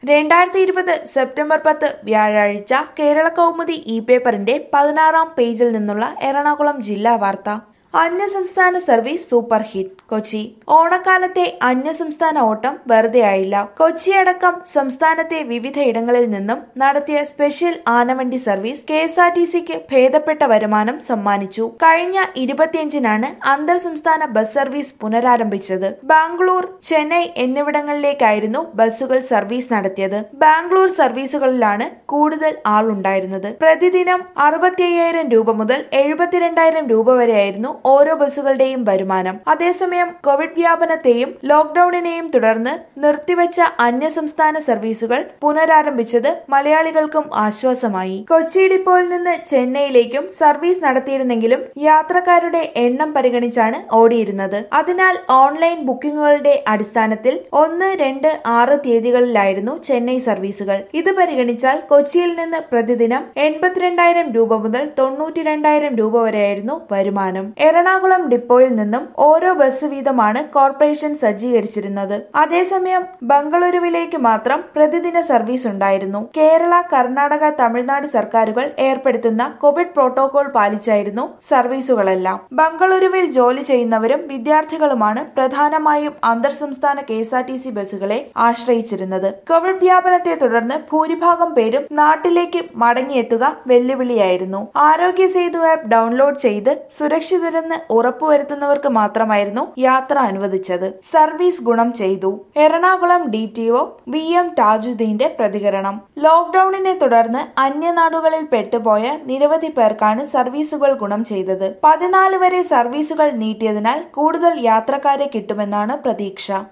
രണ്ടായിരത്തി ഇരുപത് സെപ്റ്റംബർ പത്ത് വ്യാഴാഴ്ച കേരള കൗമുദി ഇ പേപ്പറിന്റെ പതിനാറാം പേജിൽ നിന്നുള്ള എറണാകുളം ജില്ലാ വാർത്ത അന്യസംസ്ഥാന സർവീസ് സൂപ്പർ ഹിറ്റ് കൊച്ചി ഓണക്കാലത്തെ അന്യസംസ്ഥാന ഓട്ടം വെറുതെയായില്ല കൊച്ചിയടക്കം സംസ്ഥാനത്തെ വിവിധ ഇടങ്ങളിൽ നിന്നും നടത്തിയ സ്പെഷ്യൽ ആനവണ്ടി service K S R T സിക്ക് ഭേദപ്പെട്ട വരുമാനം സമ്മാനിച്ചു കഴിഞ്ഞ ഇരുപത്തിയഞ്ചിനാണ് അന്തർ സംസ്ഥാന ബസ് സർവീസ് പുനരാരംഭിച്ചത് ബാംഗ്ലൂർ ചെന്നൈ എന്നിവിടങ്ങളിലേക്കായിരുന്നു ബസ്സുകൾ സർവീസ് നടത്തിയത് ബാംഗ്ലൂർ സർവീസുകളിലാണ് കൂടുതൽ ആളുണ്ടായിരുന്നത് പ്രതിദിനം അറുപത്തി അയ്യായിരം രൂപ മുതൽ എഴുപത്തിരണ്ടായിരം രൂപ വരെയായിരുന്നു ഓരോ ബസ്സുകളുടെയും വരുമാനം അതേസമയം കോവിഡ് വ്യാപനത്തെയും ലോക്ഡൌണിനെയും തുടർന്ന് നിർത്തിവെച്ച അന്യസംസ്ഥാന സർവീസുകൾ പുനരാരംഭിച്ചത് മലയാളികൾക്കും ആശ്വാസമായി കൊച്ചി ഡിപ്പോയിൽ നിന്ന് ചെന്നൈയിലേക്കും സർവീസ് നടത്തിയിരുന്നെങ്കിലും യാത്രക്കാരുടെ എണ്ണം പരിഗണിച്ചാണ് ഓടിയിരുന്നത് അതിനാൽ ഓൺലൈൻ ബുക്കിംഗുകളുടെ അടിസ്ഥാനത്തിൽ ഒന്ന് രണ്ട് ആറ് തീയതികളിലായിരുന്നു ചെന്നൈ സർവീസുകൾ ഇത് പരിഗണിച്ചാൽ കൊച്ചിയിൽ നിന്ന് പ്രതിദിനം എൺപത്തിരണ്ടായിരം രൂപ മുതൽ തൊണ്ണൂറ്റി രണ്ടായിരം രൂപ വരെയായിരുന്നു വരുമാനം എറണാകുളം ഡിപ്പോയിൽ നിന്നും ഓരോ ബസ് വീതമാണ് കോർപ്പറേഷൻ സജ്ജീകരിച്ചിരുന്നത് അതേസമയം ബംഗളൂരുവിലേക്ക് മാത്രം പ്രതിദിന സർവീസ് ഉണ്ടായിരുന്നു കേരള കർണാടക തമിഴ്നാട് സർക്കാരുകൾ ഏർപ്പെടുത്തുന്ന കോവിഡ് പ്രോട്ടോകോൾ പാലിച്ചായിരുന്നു സർവീസുകളെല്ലാം ബംഗളൂരുവിൽ ജോലി ചെയ്യുന്നവരും വിദ്യാർത്ഥികളുമാണ് പ്രധാനമായും അന്തർ സംസ്ഥാന K S R T C ബസ്സുകളെ ആശ്രയിച്ചിരുന്നത് കോവിഡ് വ്യാപനത്തെ തുടർന്ന് ഭൂരിഭാഗം പേരും നാട്ടിലേക്ക് മടങ്ങിയെത്തുക വെല്ലുവിളിയായിരുന്നു ആരോഗ്യ സേതു ആപ്പ് ഡൗൺലോഡ് ചെയ്ത് സുരക്ഷിതരെന്ന് ഉറപ്പുവരുത്തുന്നവർക്ക് മാത്രമായിരുന്നു യാത്ര അനുവദിച്ചത് സർവീസ് ഗുണം ചെയ്തു Ernakulam D T O V M താജുദ്ദീന്റെ പ്രതികരണം ലോക്ഡൌണിനെ തുടർന്ന് അന്യനാടുകളിൽ പെട്ടുപോയ നിരവധി പേർക്കാണ് സർവീസുകൾ ഗുണം ചെയ്തത് പതിനാല് വരെ സർവീസുകൾ നീട്ടിയതിനാൽ കൂടുതൽ യാത്രക്കാരെ കിട്ടുമെന്നാണ് പ്രതീക്ഷ